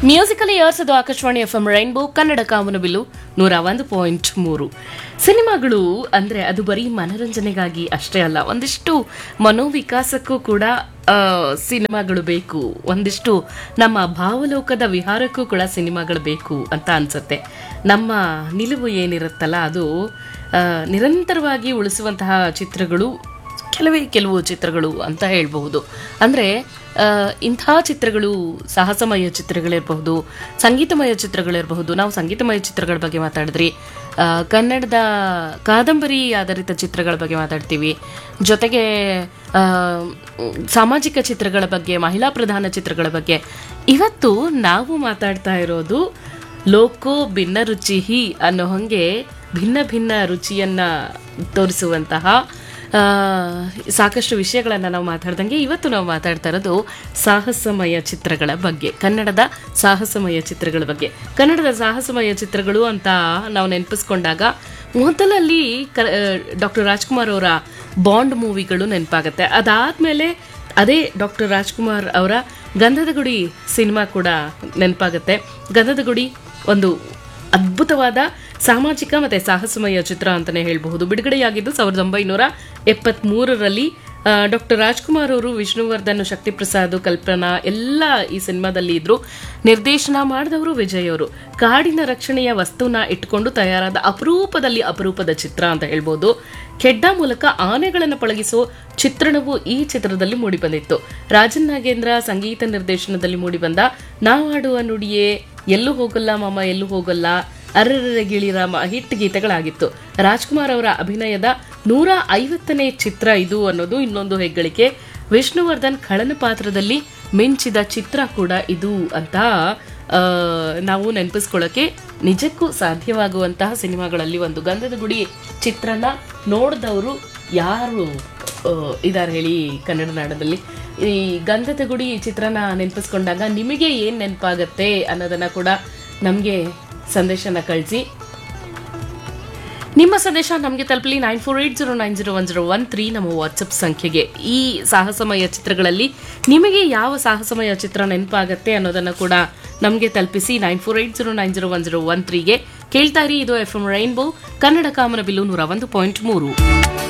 musically ಏರ್ಸದು Akashvani F M rainbow Kannada ಕಾಮನಬಿಲ್ಲು ನೂರ ಒಂದು ಪಾಯಿಂಟ್ ಮೂರು ಸಿನಿಮಾಗಳು ಅಂದ್ರೆ ಅದು ಬರೀ ಮನರಂಜನೆಗಾಗಿ ಅಷ್ಟೇ ಅಲ್ಲ ಒಂದಿಷ್ಟು ಮನೋವಿಕಾಸಕ್ಕೂ ಕೂಡ ಆ, ಸಿನಿಮಾಗಳು ಬೇಕು ಒಂದಿಷ್ಟು ನಮ್ಮ ಭಾವಲೋಕದ ವಿಹಾರಕ್ಕೂ ಕೂಡ ಸಿನಿಮಾಗಳು ಬೇಕು ಅಂತ ಅನ್ಸುತ್ತೆ ನಮ್ಮ ನಿಲುವು ಏನಿರುತ್ತಲ್ಲ ಅದು ಆ, ನಿರಂತರವಾಗಿ ಉಳಿಸುವಂತಹ ಚಿತ್ರಗಳು ಕೆಲವೇ ಕೆಲವು ಚಿತ್ರಗಳು ಅಂತ ಹೇಳ್ಬಹುದು ಅಂದರೆ ಇಂಥ ಚಿತ್ರಗಳು ಸಾಹಸಮಯ ಚಿತ್ರಗಳಿರಬಹುದು ಸಂಗೀತಮಯ ಚಿತ್ರಗಳಿರಬಹುದು ನಾವು ಸಂಗೀತಮಯ ಚಿತ್ರಗಳ ಬಗ್ಗೆ ಮಾತಾಡಿದ್ರಿ ಆ, ಕನ್ನಡದ ಕಾದಂಬರಿ ಆಧಾರಿತ ಚಿತ್ರಗಳ ಬಗ್ಗೆ ಮಾತಾಡ್ತೀವಿ ಜೊತೆಗೆ ಆ, ಸಾಮಾಜಿಕ ಚಿತ್ರಗಳ ಬಗ್ಗೆ ಮಹಿಳಾ ಪ್ರಧಾನ ಚಿತ್ರಗಳ ಬಗ್ಗೆ ಇವತ್ತು ನಾವು ಮಾತಾಡ್ತಾ ಇರೋದು ಲೋಕೋ ಭಿನ್ನ ರುಚಿಹಿ ಅನ್ನೋ ಹಂಗೆ ಭಿನ್ನ ಭಿನ್ನ ರುಚಿಯನ್ನ ತೋರಿಸುವಂತಹ ಆ, ಸಾಕಷ್ಟು ವಿಷಯಗಳನ್ನು ನಾವು ಮಾತಾಡ್ದಂಗೆ ಇವತ್ತು ನಾವು ಮಾತಾಡ್ತಾ ಇರೋದು ಸಾಹಸಮಯ ಚಿತ್ರಗಳ ಬಗ್ಗೆ ಕನ್ನಡದ ಸಾಹಸಮಯ ಚಿತ್ರಗಳ ಬಗ್ಗೆ ಕನ್ನಡದ ಸಾಹಸಮಯ ಚಿತ್ರಗಳು ಅಂತ ನಾವು ನೆನಪಿಸ್ಕೊಂಡಾಗ ಮೊದಲಲ್ಲಿ ಕ ಡಾಕ್ಟರ್ ರಾಜ್ಕುಮಾರ್ ಅವರ ಬಾಂಡ್ ಮೂವಿಗಳು ನೆನಪಾಗತ್ತೆ ಅದಾದ್ಮೇಲೆ ಅದೇ ಡಾಕ್ಟರ್ ರಾಜ್ಕುಮಾರ್ ಅವರ ಗಂಧದ ಗುಡಿ ಸಿನಿಮಾ ಕೂಡ ನೆನಪಾಗತ್ತೆ ಗಂಧದ ಗುಡಿ ಒಂದು ಅದ್ಭುತವಾದ ಸಾಮಾಜಿಕ ಮತ್ತೆ ಸಾಹಸಮಯ ಚಿತ್ರ ಅಂತಾನೆ ಹೇಳಬಹುದು ಬಿಡುಗಡೆಯಾಗಿದ್ದು ಸಾವಿರದ ಒಂಬೈನೂರ ಎಪ್ಪತ್ತ್ ಮೂರರಲ್ಲಿ ಡಾಕ್ಟರ್ ರಾಜ್ಕುಮಾರ್ ಅವರು ವಿಷ್ಣುವರ್ಧನ್ ಶಕ್ತಿ ಪ್ರಸಾದ್ ಕಲ್ಪನಾ ಎಲ್ಲ ಈ ಸಿನಿಮಾದಲ್ಲಿ ಇದ್ರು ನಿರ್ದೇಶನ ಮಾಡಿದವರು ವಿಜಯ್ ಅವರು ಕಾಡಿನ ರಕ್ಷಣೆಯ ವಸ್ತುನ ಇಟ್ಕೊಂಡು ತಯಾರಾದ ಅಪರೂಪದಲ್ಲಿ ಅಪರೂಪದ ಚಿತ್ರ ಅಂತ ಹೇಳ್ಬೋದು ಖೆಡ್ಡಾ ಮೂಲಕ ಆನೆಗಳನ್ನು ಪಳಗಿಸುವ ಚಿತ್ರಣವು ಈ ಚಿತ್ರದಲ್ಲಿ ಮೂಡಿಬಂದಿತ್ತು ರಾಜನ್ ನಾಗೇಂದ್ರ ಸಂಗೀತ ನಿರ್ದೇಶನದಲ್ಲಿ ಮೂಡಿಬಂದ ನಾವಾಡುವ ನುಡಿಯೇ ಎಲ್ಲೂ ಹೋಗಲ್ಲ ಮಾಮ ಎಲ್ಲೂ ಹೋಗಲ್ಲ ಅರ್ರರ ಗಿಳಿರಾಮ ಹಿಟ್ ಗೀತೆಗಳಾಗಿತ್ತು ರಾಜ್ಕುಮಾರ್ ಅವರ ಅಭಿನಯದ ನೂರ ಐವತ್ತನೇ ಚಿತ್ರ ಇದು ಅನ್ನೋದು ಇನ್ನೊಂದು ಹೆಗ್ಗಳಿಕೆ ವಿಷ್ಣುವರ್ಧನ್ ಖಳನ ಪಾತ್ರದಲ್ಲಿ ಮಿಂಚಿದ ಚಿತ್ರ ಕೂಡ ಇದು ಅಂತ ಆ, ನಾವು ನೆನಪಿಸ್ಕೊಳ್ಳೋಕೆ ನಿಜಕ್ಕೂ ಸಾಧ್ಯವಾಗುವಂತಹ ಸಿನಿಮಾಗಳಲ್ಲಿ ಒಂದು ಗಂಧದ ಗುಡಿ ಚಿತ್ರನ ನೋಡಿದವರು ಯಾರು ಇದಾರೆ ಹೇಳಿ ಕನ್ನಡ ನಾಡದಲ್ಲಿ ಈ ಗಂಧದ ಗುಡಿ ಚಿತ್ರನ ನೆನಪಿಸ್ಕೊಂಡಾಗ ನಿಮಗೆ ಏನ್ ನೆನಪಾಗತ್ತೆ ಅನ್ನೋದನ್ನ ಕೂಡ ನಮಗೆ ಸಂದೇಶನ ಕಳಿಸಿ ನಿಮ್ಮ ಸಂದೇಶ ನಮಗೆ ತಲುಪಲಿ nine four eight zero nine zero one zero one three ನಮ್ಮ ವಾಟ್ಸಪ್ ಸಂಖ್ಯೆಗೆ ಈ ಸಾಹಸಮಯ ಚಿತ್ರಗಳಲ್ಲಿ ನಿಮಗೆ ಯಾವ ಸಾಹಸಮಯ ಚಿತ್ರ ನೆನಪಾಗತ್ತೆ ಅನ್ನೋದನ್ನ ಕೂಡ ನಮಗೆ ತಲುಪಿಸಿ nine four eight zero nine zero one zero one ತ್ರೀಗೆ ಕೇಳ್ತಾ ಇರಿ ಇದು ಎಫ್ ಎಂ ರೈನ್ಬೋ ಕನ್ನಡ ಕಾಮನ ಬಿಲ್ಲು ನೂರ ಒಂದು ಪಾಯಿಂಟ್ ಮೂರು